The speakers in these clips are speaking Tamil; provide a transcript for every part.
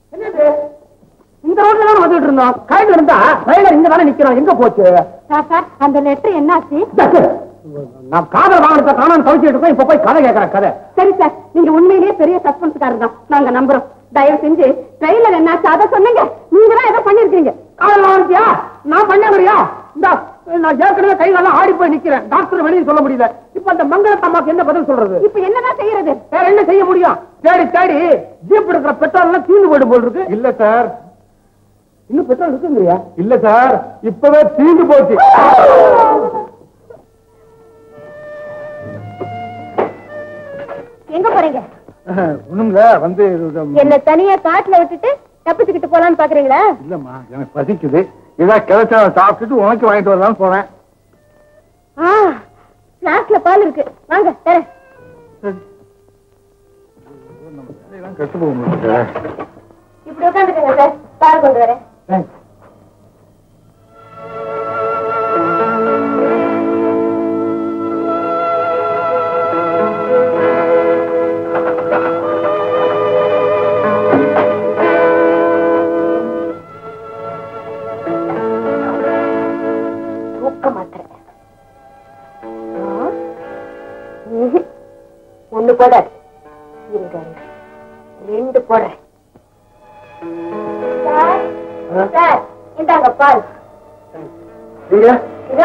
என்னது இந்த ரோட்ல தான் வந்துட்டு இருந்தோம் கையில இருந்தா ட்ரைலர் இங்க தானே நிக்கிறோம் எங்க போச்சு சார் சார் அந்த லெட்டர் என்னாச்சு நான் காதல் வாங்கினத காணாம தவிச்சிட்டு இருக்கோம் இப்ப போய் கதை கேட்கறேன் கதை சரி சார் நீங்க உண்மையிலேயே பெரிய சஸ்பென்ஸ்காரர் தான் நாங்க நம்புறோம் தயவு செஞ்சு ட்ரெயிலர் என்னாச்சு அதை சொன்னீங்க நீங்க தான் ஏதோ பண்ணிருக்கீங்க காதல் வாங்கிட்டியா நான் பண்ணவரியா இந்த நான் ஏற்கனவே கை நல்லா ஆடி போய் நிக்கிறேன் டாக்டர் வெளியே சொல்ல முடியல இப்ப அந்த மங்களத்தம்மாக்கு என்ன பதில் சொல்றது இப்ப என்னதான் செய்யறது வேற என்ன செய்ய முடியும் தேடி தேடி ஜீப் எடுக்கிற பெட்ரோல் எல்லாம் தீர்ந்து போயிடும் போல் இருக்கு இல்ல சார் இன்னும் பெட்ரோல் இருக்குங்கய்யா இல்ல சார் இப்பவே தீர்ந்து போச்சு எங்க போறீங்க ஒண்ணுங்க வந்து என்ன தனியா காட்டுல விட்டுட்டு தப்பிச்சுக்கிட்டு போலான்னு பாக்குறீங்களா இல்லம்மா எனக்கு பசிக்குது ஏதாவது கிடைச்சா சாப்பிட்டுட்டு உனக்கு வாங்கிட்டு வரலாம்னு போறேன் ஆ பிளாஸ்க்ல பால் இருக்கு வாங்க தரேன் கெட்டு போக முடியல இப்படி உட்காந்துக்கங்க சார் பால் கொண்டு வரேன் தூக்க மாத்திரை ஆ? ம்ஹும். ஒண்ணு போடாது இருங்க இருங்க. ரெண்டு போடுறேன் சார் சார் இந்தாங்க பால் நீங்க இதோ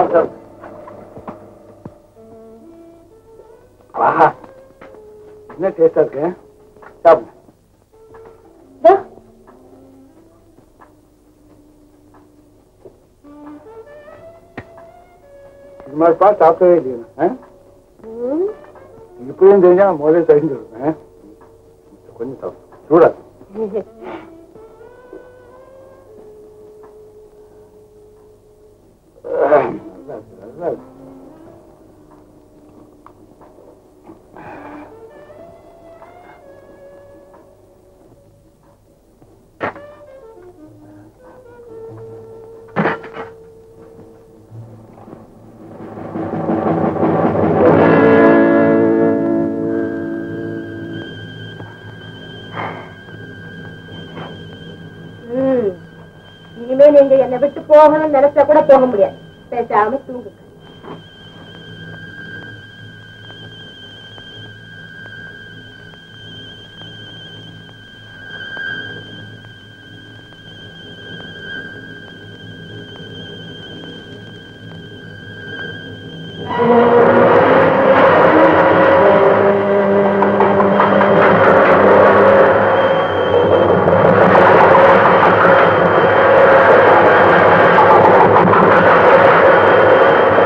ஆஹா என்ன டேஸ்டா இருக்கு சாப்பிடு இதோ இது மாதிரி பால் சாப்பிடவே இல்லையா ஆ? ம். இப்பயும் தெரிஞ்சா நான் முதல்ல தெரிஞ்சு இருப்பேன் கொஞ்சம் சாப்பிடு சூடா நல்லா இருக்கு, நல்லா இருக்கு. ம். இனிமே நீங்க என்னை விட்டு போகணும்னு நினைச்சா கூட போக முடியாது பேசாம தூங்குங்க ஆ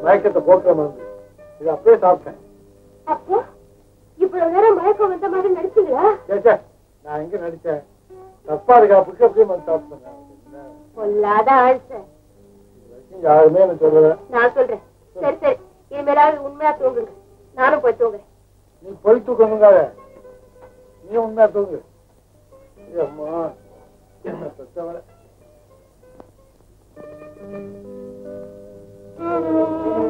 மயக்கத்தை போக்குற மருந்து இது அப்படியே சாப்பிட்டேன் அப்போ இவ்வளவு நேரம் மயக்கம் வந்த மாதிரி நடிச்சீங்களா கேச்சே நான் எங்க நடிச்சேன் தப்பா இருக்காப்புக்கு அப்படியே மருந்து சாப்பிட்டேன் பொல்லாத ஆள் சார் இது வரைக்கும் யாருமே எனக்கு சொல்லல நான் சொல்றேன் சரி சரி இனிமேலாவது உண்மையா தூங்குங்க நானும் போய் தூங்குறேன் நீ பொய் தூக்கணுங்காத நீ உண்மையா தூங்கு ஏய் அம்மா என்ன பெத்தவளே